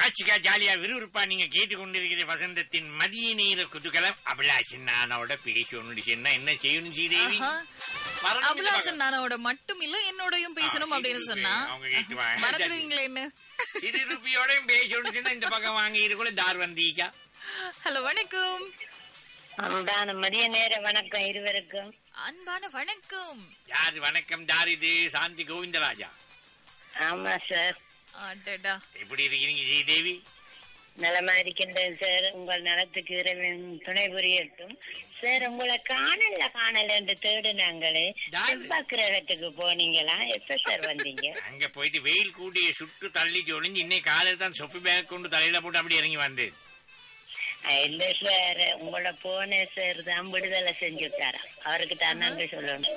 ஆச்சிக்கா ஜாலியா விறுவிறுப்பா நீங்க கேட்டுக்கொண்டிருக்கிற வசந்தத்தின் மதிய நேர குதூகலம் அபிலாஷ் நானோட பேசணும்னு சொன்னா என்ன செய்யணும் ஸ்ரீதேவி ஆஹா. வரணும் இந்த அபிலாசன் பக்கம். நானோட மட்டும் இல்ல என்னோடயும் பேசணும் ஆ, அப்படின்னு கேட்டு சொன்னா அவங்க கேட்டுவாங்க. மறந்துடுவீங்களே என்ன சிறு ரூபியோடையும் பேசணும்னு சொன்னா இந்த பக்கம் வாங்கி இருக்கல தார் வந்தீக்கா ஹலோ வணக்கம் அன்பான மதிய நேர வணக்கம் இருவருக்கும் அன்பான வணக்கம் யாரு வணக்கம் தார் இது சாந்தி கோவிந்தராஜா ஆமா சார் அடடா எப்படி இருக்கிறீங்க ஸ்ரீதேவி நலமா இருக்கின்றேன் சார் உங்கள் நலத்துக்கு இறைவன் துணை புரியட்டும் சார் உங்களை காணல காணல என்று தேடினாங்களே யாரு? செவ்வாய் கிரகத்துக்கு போனீங்களா எப்ப சார் வந்தீங்க அங்க போயிட்டு வெயில் கூடிய சுட்டு தள்ளி ஒளிஞ்சு இன்னைக்கு காலையில தான் சொப்பு பேக் கொண்டு தலையில போட்டு அப்படி இறங்கி வந்தேன் அஹ் இல்ல சார் உங்களை போன சார் தான் விடுதலை செஞ்சு விட்டாரா அவருக்கு தான் நன்றி சொல்லணும்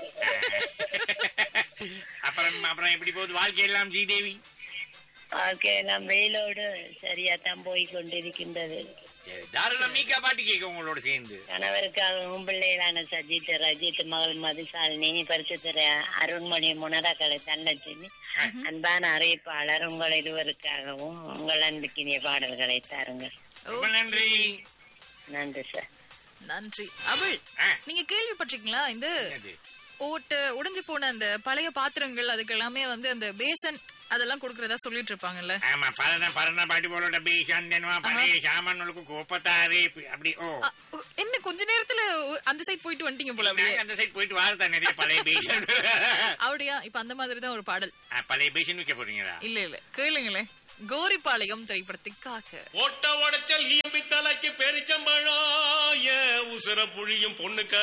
அப்புறம் அப்புறம் எப்படி போகுது வாழ்க்கை எல்லாம் ஸ்ரீதேவி ஓகே எல்லாம் வெயிலோடு சரியா தான் போய் கொண்டிருக்கின்றது சரி, தாராளம் மீக்கா பாட்டு கேட்க உங்களோட சேர்ந்து கணவருக்காகவும் பிள்ளைகளான சஜித் ரஜித் மகள் மதுசாலினி பரிசுத்தர அருண்மணி முனராக்களை தன்னச்சினி அன்பான அறிவிப்பாளர் உங்கள் இருவருக்காகவும் உங்கள் அன்புக்கினிய பாடல்களை தாருங்கள் ரொம்ப நன்றி நன்றி சார் நன்றி அபில் ஆ. நீங்க கேள்விப்பட்டிருக்கீங்களா இந்த என்னது? ஓட்டு உடைஞ்சு போன அந்த பழைய பாத்திரங்கள் அதுக்கு எல்லாமே வந்து அந்த பேசன் அதெல்லாம் கொடுக்கறதா சொல்லிட்டு இருப்பாங்கல்ல ஆமா பரண பரண பாட்டு போலோட பேசாந்தேனுவா பழைய சாமான்களுக்கு கோப்பத்தாரு அப்படி ஓ அ, ஓ, என்ன கொஞ்ச நேரத்துல ஒ- அந்த சைட் போயிட்டு வந்துட்டீங்க போல அப்படியே நாங்க அந்த சைடு போயிட்டு வாரதா நிறைய பழைய பேஷன் அப்படியா இப்ப அந்த மாதிரி தான் ஒரு பாடல் பழைய பேஷன் விற்க போறீங்களா இல்ல இல்ல கேளுங்களேன் கோரிப்பாளையம் திரைப்படத்துக்காக ஓட்ட உடைச்சல் ஈம்பி தலைக்கு பெரிச்சம்பழம் ஏ உசுர புழியும் பொண்ணுக்க